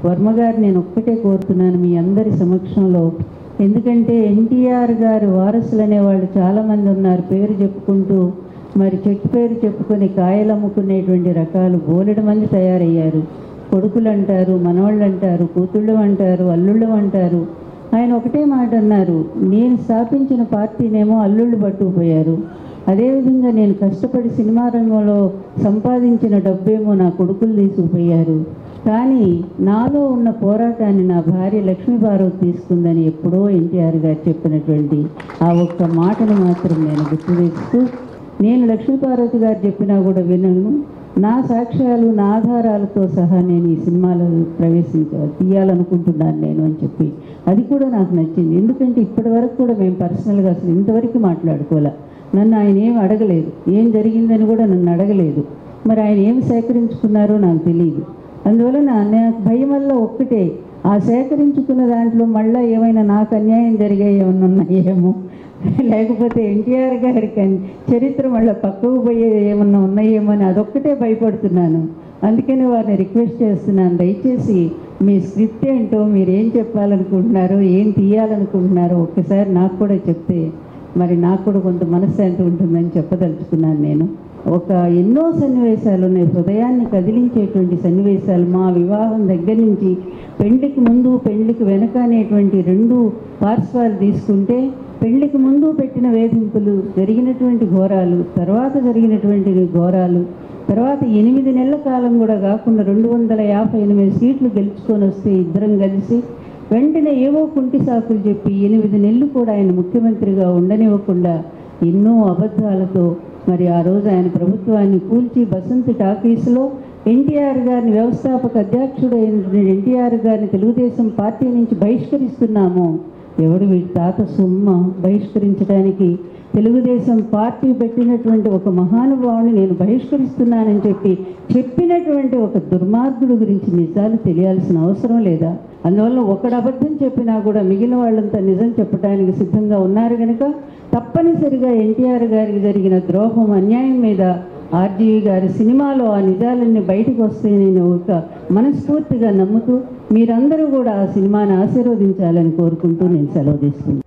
వర్మ గారు నేను ఒక్కటే కోరుతున్నాను మీ అందరి సమక్షంలో ఎందుకంటే ఎన్టీఆర్ గారు వారసులు అనేవాళ్ళు చాలామంది ఉన్నారు పేరు చెప్పుకుంటూ మరి చెట్టు పేరు చెప్పుకొని కాయలు అమ్ముకునేటువంటి రకాలు బోలెడు మంది తయారయ్యారు కొడుకులు అంటారు మనవాళ్ళు అంటారు కూతుళ్ళు అంటారు అల్లుళ్ళు అంటారు ఆయన ఒకటే మాట అన్నారు నేను స్థాపించిన పార్టీనేమో అల్లుళ్ళు పట్టుకుపోయారు అదేవిధంగా నేను కష్టపడి సినిమా రంగంలో సంపాదించిన డబ్బేమో నా కొడుకులు తీసుకుపోయారు కానీ నాలో ఉన్న పోరాటాన్ని నా భార్య లక్ష్మీపార్వతి తీసుకుందని ఎప్పుడో ఎన్టీఆర్ గారు చెప్పినటువంటి ఆ ఒక్క మాటను మాత్రం నేను గుర్తు తెస్తూ నేను లక్ష్మీపార్వతి గారు చెప్పినా కూడా వినను నా సాక్ష్యాలు నా ఆధారాలతో సహా నేను ఈ సినిమాలో ప్రవేశించ తీయాలనుకుంటున్నాను నేను అని చెప్పి అది కూడా నాకు నచ్చింది ఎందుకంటే ఇప్పటి వరకు కూడా మేము పర్సనల్గా అసలు ఇంతవరకు మాట్లాడుకోలే నన్ను ఆయన ఏం అడగలేదు ఏం జరిగిందని కూడా నన్ను అడగలేదు మరి ఆయన ఏం సేకరించుకున్నారో నాకు తెలియదు అందువలన నాకు భయం వల్ల ఒక్కటే ఆ సేకరించుకున్న దాంట్లో మళ్ళీ ఏమైనా నాకు అన్యాయం జరిగాయి ఏమన్నా ఉన్నాయేమో లేకపోతే ఎన్టీఆర్ గారికి అన్- చరిత్ర మళ్ళీ పక్కకు పోయే ఏమన్నా ఉన్నాయేమో అని అదొక్కటే భయపడుతున్నాను అందుకని వారిని రిక్వెస్ట్ చేస్తున్నాను దయచేసి మీ స్క్రిప్ట్ ఏంటో మీరు ఏం చెప్పాలనుకుంటున్నారో ఏం తీయాలనుకుంటున్నారో ఒక్కసారి నాకు కూడా చెప్తే మరి నాకు కూడా కొంత మనశ్శాంతి ఉంటుందని చెప్పదలుచుకున్నాను నేను ఒక ఎన్నో సన్నివేశాలు ఉన్నాయి హృదయాన్ని కదిలించేటువంటి సన్నివేశాలు మా వివాహం దగ్గర నుంచి పెళ్లికి ముందు పెళ్లికి వెనక అనేటువంటి రెండు పార్శ్వాలు తీసుకుంటే పెళ్లికి ముందు పెట్టిన వేధింపులు జరిగినటువంటి ఘోరాలు తర్వాత జరిగినటువంటి ఘోరాలు తర్వాత ఎనిమిది నెలల కాలం కూడా కాకుండా రెండు వందల యాభై ఎనిమిది సీట్లు గెలుచుకొని వస్తే ఇద్దరం కలిసి వెంటనే ఏవో కుంటి సాకులు చెప్పి ఎనిమిది నెలలు కూడా ఆయన ముఖ్యమంత్రిగా ఉండనివ్వకుండా ఎన్నో అబద్ధాలతో మరి ఆ రోజు ఆయన ప్రభుత్వాన్ని కూల్చి బసంత్ టాకీస్లో ఎన్టీఆర్ గారిని వ్యవస్థాపక అధ్యక్షుడు అయినటువంటి ఎన్టీఆర్ గారిని తెలుగుదేశం పార్టీ నుంచి బహిష్కరిస్తున్నాము ఎవడు వీడి తాత సొమ్మ బహిష్కరించడానికి తెలుగుదేశం పార్టీ పెట్టినటువంటి ఒక మహానుభావుని నేను బహిష్కరిస్తున్నానని చెప్పి చెప్పినటువంటి ఒక దుర్మార్గుడు గురించి నిజాలు తెలియాల్సిన అవసరం లేదా అందువల్ల ఒకడు అబద్ధం చెప్పినా కూడా మిగిలిన వాళ్ళంతా నిజం చెప్పడానికి సిద్ధంగా ఉన్నారు కనుక తప్పనిసరిగా ఎన్టీఆర్ గారికి జరిగిన ద్రోహం అన్యాయం మీద ఆర్జీవి గారి సినిమాలో ఆ నిజాలన్నీ బయటకు వస్తే నేను ఒక మనస్ఫూర్తిగా నమ్ముతూ మీరందరూ కూడా ఆ సినిమాని ఆశీర్వదించాలని కోరుకుంటూ నేను సెలవు తీసుకుంటాను